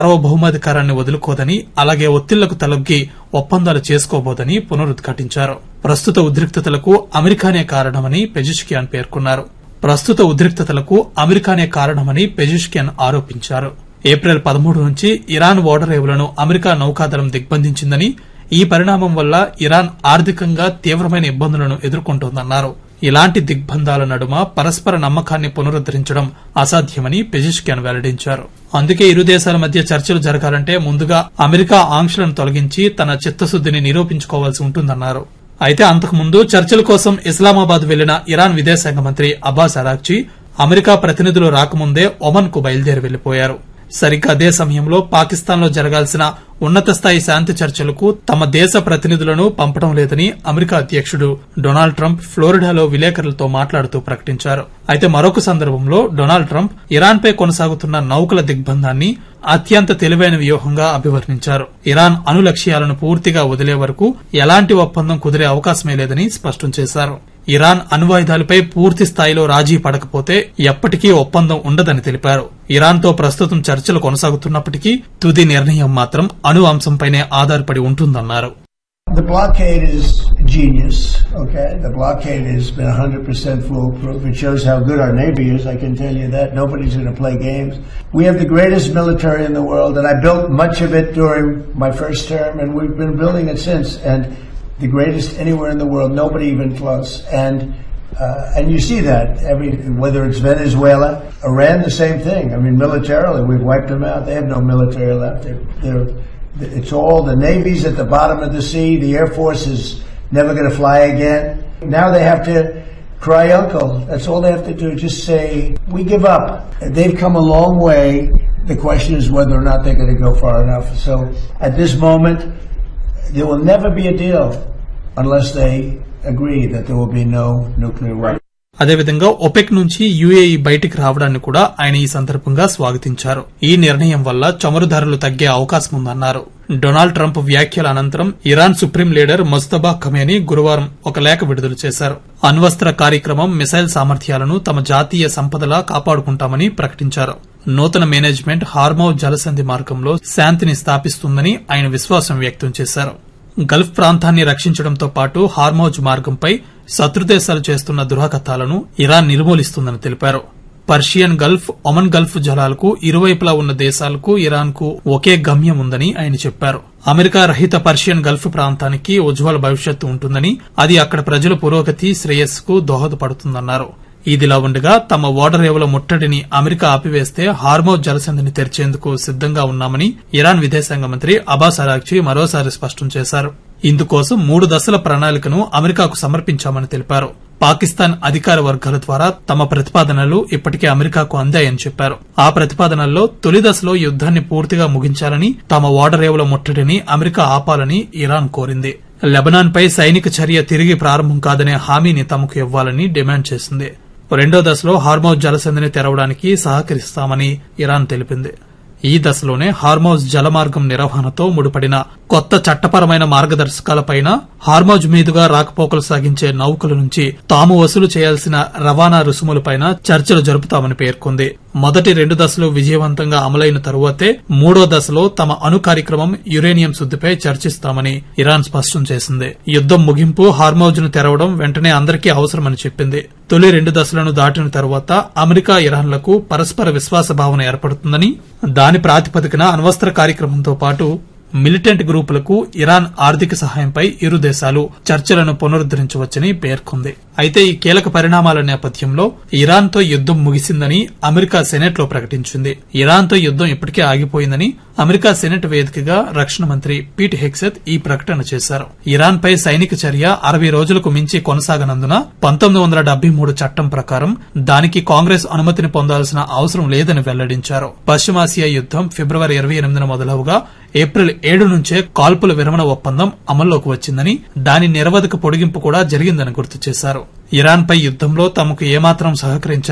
సార్వభౌమాధికారాన్ని వదులుకోదని అలాగే ఒత్తిళ్లకు తలొగ్గి ఒప్పందాలు చేసుకోబోదని పునరుద్ఘాటించారు ప్రస్తుత ఉద్రిక్తతలకు అమెరికానే కారణమని పెజిష్కియాన్ పేర్కొన్నారు ప్రస్తుత ఉద్రిక్తతలకు అమెరికానే కారణమని పెజిష్కియాన్ ఆరోపించారు ఏప్రిల్ పదమూడు నుంచి ఇరాన్ ఓడరేవులను అమెరికా నౌకాదళం దిగ్బంధించిందని ఈ పరిణామం వల్ల ఇరాన్ ఆర్థికంగా తీవ్రమైన ఇబ్బందులను ఎదుర్కొంటోందన్నారు ఇలాంటి దిగ్బంధాల నడుమ పరస్పర నమ్మకాన్ని పునరుద్దరించడం అసాధ్యమని పెజిష్కియాన్ వెల్లడించారు అందుకే ఇరు దేశాల మధ్య చర్చలు జరగాలంటే ముందుగా అమెరికా ఆంక్షలను తొలగించి తన చిత్తశుద్దిని నిరూపించుకోవాల్సి ఉంటుందన్నారు అయితే అంతకుముందు చర్చల కోసం ఇస్లామాబాద్ వెళ్లిన ఇరాన్ విదేశాంగ మంత్రి అబ్బాస్ అరాక్చి అమెరికా ప్రతినిధులు రాకముందే ఒమన్ కు బయలుదేరి వెళ్లిపోయారు సరిగ్గా అదే సమయంలో పాకిస్తాన్ లో జరగాల్సిన ఉన్నత స్థాయి శాంతి చర్చలకు తమ దేశ ప్రతినిధులను పంపడం లేదని అమెరికా అధ్యక్షుడు డొనాల్డ్ ట్రంప్ ఫ్లోరిడాలో విలేకరులతో మాట్లాడుతూ ప్రకటించారు అయితే మరొక సందర్భంలో డొనాల్డ్ ట్రంప్ ఇరాన్ పై కొనసాగుతున్న నౌకల దిగ్బంధాన్ని అత్యంత తెలివైన వ్యూహంగా అభివర్ణించారు ఇరాన్ అణు లక్ష్యాలను పూర్తిగా వదిలే వరకు ఎలాంటి ఒప్పందం కుదిరే అవకాశమే లేదని స్పష్టం చేశారు ఇరాన్ అణ్వాయుధాలపై పూర్తి స్థాయిలో రాజీ పడకపోతే ఎప్పటికీ ఒప్పందం ఉండదని తెలిపారు ఇరాన్తో ప్రస్తుతం చర్చలు కొనసాగుతున్నప్పటికీ తుది నిర్ణయం మాత్రం అణు అంశంపైనే ఆధారపడి ఉంటుందన్నారు The blockade is genius, okay? The blockade has been 100% foolproof. It shows how good our Navy is, I can tell you that. Nobody's going to play games. We have the greatest military in the world, and I built much of it during my first term, and we've been building it since. And the greatest anywhere in the world, nobody even close. And uh, and you see that every whether it's Venezuela, Iran, the same thing. I mean, militarily, we've wiped them out. They have no military left. They're, they're it's all the Navy's at the bottom of the sea. The Air Force is never going to fly again. Now they have to cry uncle. That's all they have to do. Just say, we give up. They've come a long way. The question is whether or not they're going to go far enough. So at this moment, there will never be a deal unless they agree that there will be no nuclear weapons. అదేవిధంగా OPEC నుంచి UAE బయటికి రావడాన్ని కూడా ఆయన ఈ సందర్భంగా స్వాగతించారు ఈ నిర్ణయం వల్ల చమురు ధరలు తగ్గే అవకాశం ఉందన్నారు డొనాల్డ్ ట్రంప్ వ్యాఖ్యల అనంతరం Iran supreme leader Mojtaba Khamenei గురువారం ఒక లేఖ విడుదల చేశారు అణ్వస్త్ర కార్యక్రమం మిసైల్ సామర్థ్యాలను తమ జాతీయ సంపదలా కాపాడుకుంటామని ప్రకటించారు నూతన మేనేజ్మెంట్ హార్మౌ జలసంధి మార్గంలో శాంతిని స్థాపిస్తుందని ఆయన విశ్వాసం వ్యక్తం చేశారు గల్ఫ్ ప్రాంతాన్ని రక్షించడంతో పాటు హార్మౌజ్ మార్గంపై శత్రుదేశాలు చేస్తున్న దురాగతాలను ఇరాన్ నిర్మూలిస్తుందని తెలిపారు పర్షియన్ గల్ఫ్ ఒమన్ గల్ఫ్ జలాలకు ఇరువైపులా ఉన్న దేశాలకు ఇరాన్ కు ఒకే గమ్యం ఉందని ఆయన చెప్పారు అమెరికా రహిత పర్షియన్ గల్ఫ్ ప్రాంతానికి ఉజ్వల భవిష్యత్తు ఉంటుందని అది అక్కడ ప్రజల పురోగతి శ్రేయస్సుకు దోహదపడుతుందన్నారు ఇదిలా ఉండగా తమ ఓడరేవుల ముట్టడిని అమెరికా ఆపివేస్తే హార్మోజ్ జలసంధిని తెరిచేందుకు సిద్దంగా ఉన్నామని ఇరాన్ విదేశాంగ మంత్రి అబాస్ అరాక్చి మరోసారి స్పష్టం చేశారు ఇందుకోసం మూడు దశల ప్రణాళికను అమెరికాకు సమర్పించామని తెలిపారు పాకిస్తాన్ అధికార వర్గాల ద్వారా తమ ప్రతిపాదనలు ఇప్పటికే అమెరికాకు అందాయని చెప్పారు ఆ ప్రతిపాదనల్లో తొలి దశలో యుద్దాన్ని పూర్తిగా ముగించాలని తమ ఓడరేవుల ముట్టడిని అమెరికా ఆపాలని ఇరాన్ కోరింది లెబనాన్ పై సైనిక చర్య తిరిగి ప్రారంభం కాదనే హామీని తమకు ఇవ్వాలని డిమాండ్ చేసింది రెండో దశలో హార్మౌజ్ జలసంధిని తెరవడానికి సహకరిస్తామని ఇరాన్ తెలిపింది ఈ దశలోనే హార్మౌజ్ జలమార్గం నిర్వహణతో ముడిపడిన కొత్త చట్టపరమైన మార్గదర్శకాలపైన హార్మౌజ్ మీదుగా రాకపోకలు సాగించే నౌకల నుంచి తాము వసూలు చేయాల్సిన రవాణా రుసుములపైన చర్చలు జరుపుతామని పేర్కొంది మొదటి రెండు దశలు విజయవంతంగా అమలైన తరువాతే మూడో దశలో తమ అణు కార్యక్రమం యురేనియం శుద్దిపై చర్చిస్తామని ఇరాన్ స్పష్టం చేసింది యుద్దం ముగింపు హార్మౌజ్ ను తెరవడం వెంటనే అందరికీ అవసరమని చెప్పింది తొలి రెండు దశలను దాటిన తరువాత అమెరికా ఇరాన్లకు పరస్పర విశ్వాస భావన ఏర్పడుతుందని దాని ప్రాతిపదికన అణ్వస్త్ర కార్యక్రమంతో పాటు మిలిటెంట్ గ్రూపులకు ఇరాన్ ఆర్థిక సహాయంపై ఇరు దేశాలు చర్చలను పునరుద్దరించవచ్చని పేర్కొంది అయితే ఈ కీలక పరిణామాల నేపథ్యంలో ఇరాన్ తో యుద్దం ముగిసిందని అమెరికా సెనెట్ లో ప్రకటించింది ఇరాన్ తో యుద్దం ఇప్పటికే ఆగిపోయిందని అమెరికా సెనెట్ వేదికగా రక్షణ మంత్రి పీట్ హెక్సెత్ ఈ ప్రకటన చేశారు ఇరాన్ పై సైనిక చర్య అరవై రోజులకు మించి కొనసాగనందున పంతొమ్మిది వందల డెబ్బై మూడు చట్టం ప్రకారం దానికి కాంగ్రెస్ అనుమతిని పొందాల్సిన అవసరం లేదని వెల్లడించారు పశ్చిమాసియా యుద్దం ఫిబ్రవరి ఇరవై ఎనిమిదిన మొదలవుగా ఏప్రిల్ ఏడు నుంచే కాల్పుల విరమణ ఒప్పందం అమల్లోకి వచ్చిందని దాని నిరవధిక పొడిగింపు కూడా జరిగిందని గుర్తు చేశారు ఇరాన్ పై యుద్దంలో తమకు ఏమాత్రం సహకరించని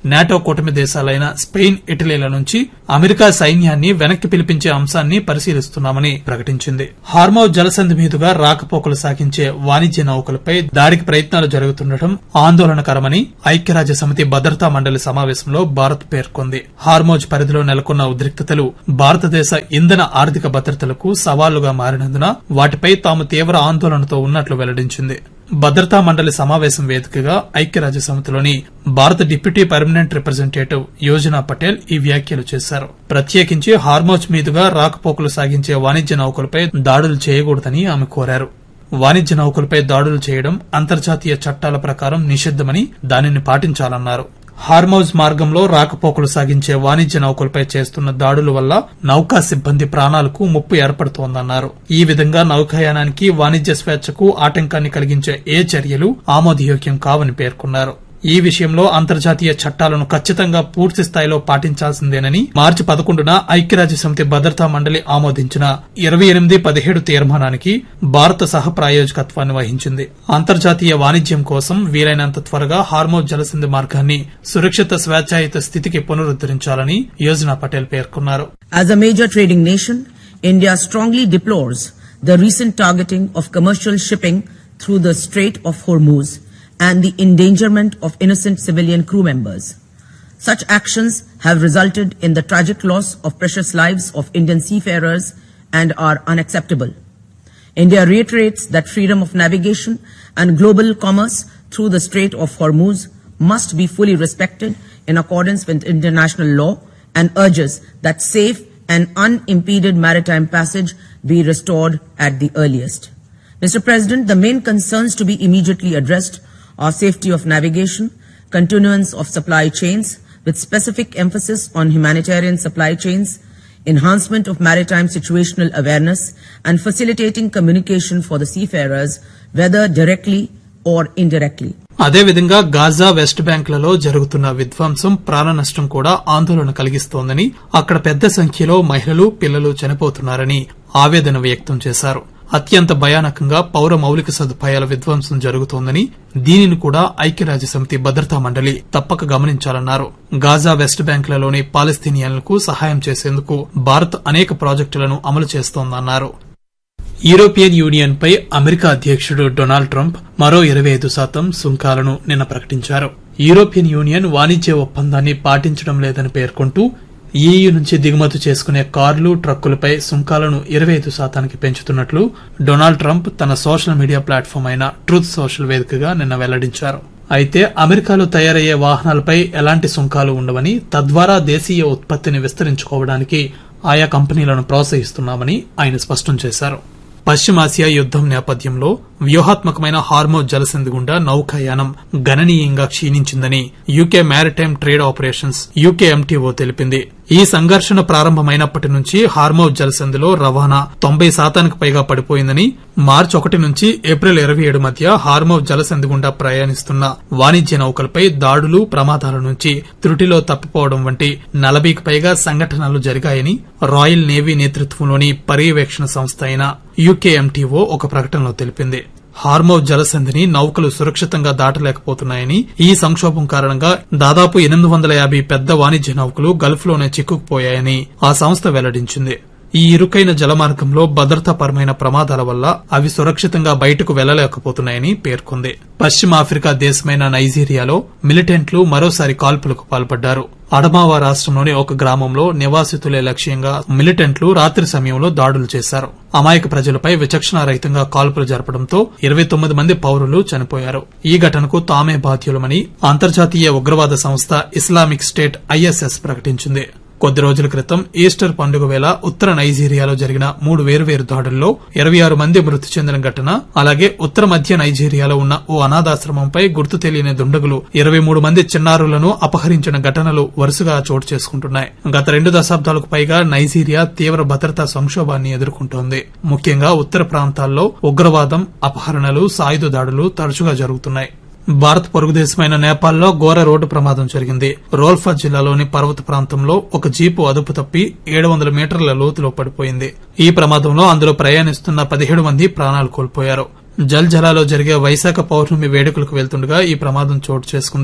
నాటో కూటమి దేశాలైన స్పెయిన్ ఇటలీల నుంచి అమెరికా సైన్యాన్ని వెనక్కి పిలిపించే అంశాన్ని పరిశీలిస్తున్నామని ప్రకటించింది హార్మౌజ్ జలసంధి మీదుగా రాకపోకలు సాగించే వాణిజ్య నౌకలపై దాడికి ప్రయత్నాలు జరుగుతుండటం ఆందోళనకరమని ఐక్యరాజ్య సమితి భద్రతా మండలి సమావేశంలో భారత్ పేర్కొంది హార్మోజ్ పరిధిలో నెలకొన్న ఉద్రిక్తతలు భారతదేశ ఇంధన ఆర్థిక భద్రతలకు సవాళ్లుగా మారినందున వాటిపై తాము తీవ్ర ఆందోళనతో ఉన్నట్లు వెల్లడించింది భద్రతా మండలి సమావేశం వేదికగా ఐక్యరాజ్య సమితిలోని భారత deputy permanent representative Yojna Patel ఈ వ్యాఖ్యలు చేశారు ప్రత్యేకించి హార్మోజ్ మీదుగా రాకపోకలు సాగించే వాణిజ్య నౌకలపై దాడులు చేయకూడదని ఆమె కోరారు వాణిజ్య నౌకలపై దాడులు చేయడం అంతర్జాతీయ చట్టాల ప్రకారం నిషిద్దమని దానిని పాటించాలన్నారు హార్మౌజ్ మార్గంలో రాకపోకలు సాగించే వాణిజ్య నౌకలపై చేస్తున్న దాడుల వల్ల నౌకా సిబ్బంది ప్రాణాలకు ముప్పు ఏర్పడుతోందన్నారు ఈ విధంగా నౌకాయానానికి వాణిజ్య స్వేచ్ఛకు ఆటంకాన్ని కలిగించే ఏ చర్యలు ఆమోదయోగ్యం కావని పేర్కొన్నారు ఈ విషయంలో అంతర్జాతీయ చట్టాలను ఖచ్చితంగా పూర్తి స్థాయిలో పాటించాల్సిందేనని మార్చి పదకొండున ఐక్యరాజ్య సమితి భద్రతా మండలి ఆమోదించిన ఇరవై ఎనిమిది పదిహేడు తీర్మానానికి భారత సహ ప్రాయోజకత్వాన్ని వహించింది అంతర్జాతీయ వాణిజ్యం కోసం వీలైనంత త్వరగా హార్మోజ్ జలసంధి మార్గాన్ని సురక్షిత స్వేచ్ఛాయుత స్థితికి పునరుద్దరించాలని యోజనా పటేల్ పేర్కొన్నారు As a major trading nation, India strongly deplores the recent targeting of commercial shipping through the Strait of Hormuz and the endangerment of innocent civilian crew members. Such actions have resulted in the tragic loss of precious lives of Indian seafarers and are unacceptable. India reiterates that freedom of navigation and global commerce through the Strait of Hormuz must be fully respected in accordance with international law and urges that safe and unimpeded maritime passage be restored at the earliest. Mr. President, the main concerns to be immediately addressed are safety of navigation, continuance of supply chains with specific emphasis on humanitarian supply chains, enhancement of maritime situational awareness, and facilitating communication for the seafarers, whether directly or indirectly. అదేవిధంగా Gaza West బ్యాంక్లలో జరుగుతున్న విధ్వంసం ప్రాణ నష్టం కూడా ఆందోళన కలిగిస్తోందని అక్కడ పెద్ద సంఖ్యలో మహిళలు పిల్లలు చనిపోతున్నారని ఆవేదన వ్యక్తం చేశారు అత్యంత భయానకంగా పౌర మౌలిక సదుపాయాల విధ్వంసం జరుగుతోందని దీనిని కూడా ఐక్యరాజ్య సమితి భద్రతా మండలి తప్పక గమనించాలన్నారు గాజా వెస్ట్ బ్యాంకులలోని పాలస్తీనియన్లకు సహాయం చేసేందుకు భారత్ అనేక ప్రాజెక్టులను అమలు చేస్తోందన్నారు యూరోపియన్ యూనియన్ పై అమెరికా అధ్యక్షుడు డొనాల్డ్ ట్రంప్ మరో ఇరవై ఐదు శాతం సుంకాలను నిన్న ప్రకటించారు యూరోపియన్ యూనియన్ వాణిజ్య ఒప్పందాన్ని పాటించడం లేదని పేర్కొంటూ ఈయూ నుంచి దిగుమతి చేసుకునే కార్లు ట్రక్కులపై సుంకాలను ఇరవై ఐదు శాతానికి పెంచుతున్నట్లు డొనాల్డ్ ట్రంప్ తన సోషల్ మీడియా ప్లాట్ఫామ్ అయిన ట్రూత్ సోషల్ వేదికగా నిన్న వెల్లడించారు అయితే అమెరికాలో తయారయ్యే వాహనాలపై ఎలాంటి సుంకాలు ఉండవని తద్వారా దేశీయ ఉత్పత్తిని విస్తరించుకోవడానికి ఆయా కంపెనీలను ప్రోత్సహిస్తున్నామని ఆయన స్పష్టం చేశారు పశ్చిమాసియా యుద్దం నేపథ్యంలో వ్యూహాత్మకమైన హార్మోజ్ జలసంధి గుండా నౌకాయానం గణనీయంగా క్షీణించిందని UK maritime trade operations UK MTO తెలిపింది ఈ సంఘర్షణ ప్రారంభమైనప్పటి నుంచి హార్మోజ్ జలసంధిలో రవాణా తొంభై శాతానికి పైగా పడిపోయిందని మార్చి ఒకటి నుంచి ఏప్రిల్ ఇరవై ఏడు మధ్య హార్మోజ్ జలసంధి గుండా ప్రయాణిస్తున్న వాణిజ్య నౌకలపై దాడులు ప్రమాదాల నుంచి త్రుటిలో తప్పిపోవడం వంటి నలభైకి పైగా సంఘటనలు జరిగాయని రాయల్ నేవీ నేతృత్వంలోని పర్యవేక్షణ సంస్థ అయిన యూకేఎంటీఓ ఒక ప్రకటనలో తెలిపింది హార్మోజ్ జలసంధిని నౌకలు సురక్షితంగా దాటలేకపోతున్నాయని ఈ సంక్షోభం కారణంగా దాదాపు ఎనిమిది వందల యాభై పెద్ద వాణిజ్య నౌకలు గల్ఫ్లోనే చిక్కుకుపోయాయని ఆ సంస్థ వెల్లడించింది ఈ ఇరుకైన జలమార్గంలో భద్రతాపరమైన ప్రమాదాల వల్ల అవి సురక్షితంగా బయటకు వెళ్లలేకపోతున్నాయని పేర్కొంది పశ్చిమాఫ్రికా దేశమైన నైజీరియాలో మిలిటెంట్లు మరోసారి కాల్పులకు పాల్పడ్డారు అడమావా రాష్ట్రంలోని ఒక గ్రామంలో నివాసితులే లక్ష్యంగా మిలిటెంట్లు రాత్రి సమయంలో దాడులు చేశారు అమాయక ప్రజలపై విచక్షణారహితంగా కాల్పులు జరపడంతో ఇరవై తొమ్మిది మంది పౌరులు చనిపోయారు ఈ ఘటనకు తామే బాధ్యులమని అంతర్జాతీయ ఉగ్రవాద సంస్థ ఇస్లామిక్ స్టేట్ ఐఎస్ఎస్ ప్రకటించింది కొద్ది రోజుల క్రితం ఈస్టర్ పండుగ వేళ ఉత్తర నైజీరియాలో జరిగిన మూడు వేరువేరు దాడుల్లో ఇరవై ఆరు మంది మృతి చెందిన ఘటన అలాగే ఉత్తర మధ్య నైజీరియాలో ఉన్న ఓ అనాథాశ్రమంపై గుర్తు తెలియని దుండగులు ఇరవై మూడు మంది చిన్నారులను అపహరించిన ఘటనలు వరుసగా చోటు చేసుకుంటున్నాయి గత రెండు దశాబ్దాలకు పైగా నైజీరియా తీవ్ర భద్రతా సంక్షోభాన్ని ఎదుర్కొంటోంది ముఖ్యంగా ఉత్తర ప్రాంతాల్లో ఉగ్రవాదం అపహరణలు సాయుధ దాడులు తరచుగా జరుగుతున్నాయి భారత్ పొరుగు దేశమైన నేపాల్లో ఘోర రోడ్డు ప్రమాదం జరిగింది రోల్ఫా జిల్లాలోని పర్వత ప్రాంతంలో ఒక జీపు అదుపు తప్పి ఏడు వందల మీటర్ల లోతులో పడిపోయింది ఈ ప్రమాదంలో అందులో ప్రయాణిస్తున్న పదిహేడు మంది ప్రాణాలు కోల్పోయారు జల్ జలాలో జరిగే వైశాఖ పౌర్ణమి వేడుకలకు వెళ్తుండగా ఈ ప్రమాదం చోటు చేసుకుంది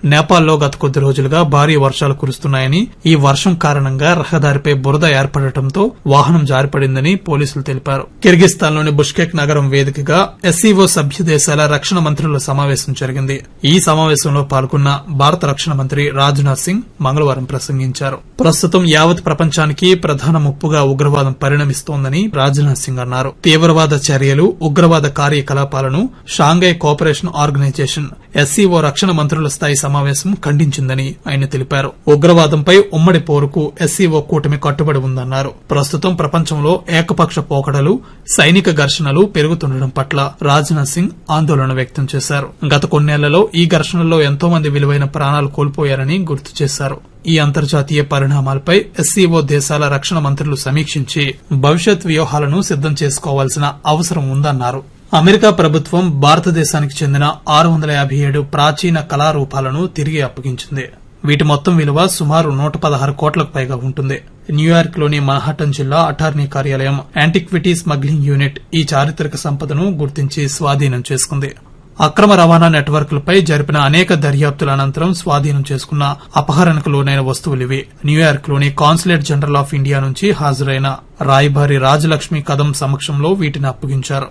నేపాల్లో గత కొద్ది రోజులుగా భారీ వర్షాలు కురుస్తున్నాయని ఈ వర్షం కారణంగా రహదారిపై బురద ఏర్పడటంతో వాహనం జారిపడిందని పోలీసులు తెలిపారు కిర్గిస్తాన్లోని బుష్కెక్ నగరం వేదికగా ఎస్సీఓ సభ్య దేశాల రక్షణ మంత్రుల సమావేశం జరిగింది ఈ సమావేశంలో పాల్గొన్న భారత రక్షణ మంత్రి రాజ్నాథ్ సింగ్ మంగళవారం ప్రసంగించారు ప్రస్తుతం యావత్ ప్రపంచానికి ప్రధాన ముప్పుగా ఉగ్రవాదం పరిణమిస్తోందని రాజ్నాథ్ సింగ్ అన్నారు తీవ్రవాద చర్యలు ఉగ్రవాద కార్యకలాపాలను షాంఘై కోఆపరేషన్ ఆర్గనైజేషన్ ఎస్సీఓ రక్షణ మంత్రుల స్థాయి సమావేశం ఖండించిందని ఆయన తెలిపారు ఉగ్రవాదంపై ఉమ్మడి పోరుకు ఎస్సీఓ కూటమి కట్టుబడి ఉందన్నారు ప్రస్తుతం ప్రపంచంలో ఏకపక్ష పోకడలు సైనిక ఘర్షణలు పెరుగుతుండడం పట్ల రాజ్నాథ్ సింగ్ ఆందోళన వ్యక్తం చేశారు గత కొన్నేళ్లలో ఈ ఘర్షణల్లో ఎంతో మంది విలువైన ప్రాణాలు కోల్పోయారని గుర్తు చేశారు ఈ అంతర్జాతీయ పరిణామాలపై ఎస్సీఓ దేశాల రక్షణ మంత్రులు సమీక్షించి భవిష్యత్ వ్యూహాలను సిద్దం చేసుకోవాల్సిన అవసరం ఉందన్నారు అమెరికా ప్రభుత్వం భారతదేశానికి చెందిన ఆరు వందల యాభై ఏడు ప్రాచీన కళారూపాలను తిరిగి అప్పగించింది వీటి మొత్తం విలువ సుమారు నూట పదహారు కోట్లకు పైగా ఉంటుంది న్యూయార్క్ లోని మన్హాటన్ జిల్లా అటార్నీ కార్యాలయం యాంటిక్విటీ స్మగ్లింగ్ యూనిట్ ఈ చారిత్రక సంపదను గుర్తించి స్వాధీనం చేసుకుంది అక్రమ రవాణా నెట్వర్క్లపై జరిపిన అనేక దర్యాప్తుల అనంతరం స్వాధీనం చేసుకున్న అపహరణకు లోనైన వస్తువులివి న్యూయార్క్ లోని కాన్సులేట్ జనరల్ ఆఫ్ ఇండియా నుంచి హాజరైన రాయబారి రాజలక్ష్మి కదం సమక్షంలో వీటిని అప్పగించారు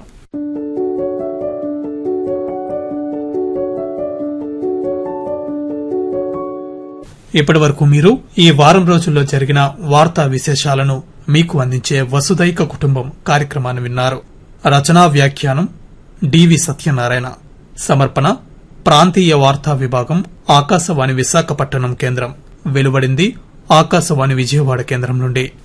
ఇప్పటి వరకు మీరు ఈ వారం రోజుల్లో జరిగిన వార్తా విశేషాలను మీకు అందించే వసుదైక కుటుంబం కార్యక్రమాన్ని విన్నారు రచనా వ్యాఖ్యానం డివి సత్యనారాయణ సమర్పణ ప్రాంతీయ వార్తా విభాగం ఆకాశవాణి విశాఖపట్నం కేంద్రం వెలువడింది ఆకాశవాణి విజయవాడ కేంద్రం నుండి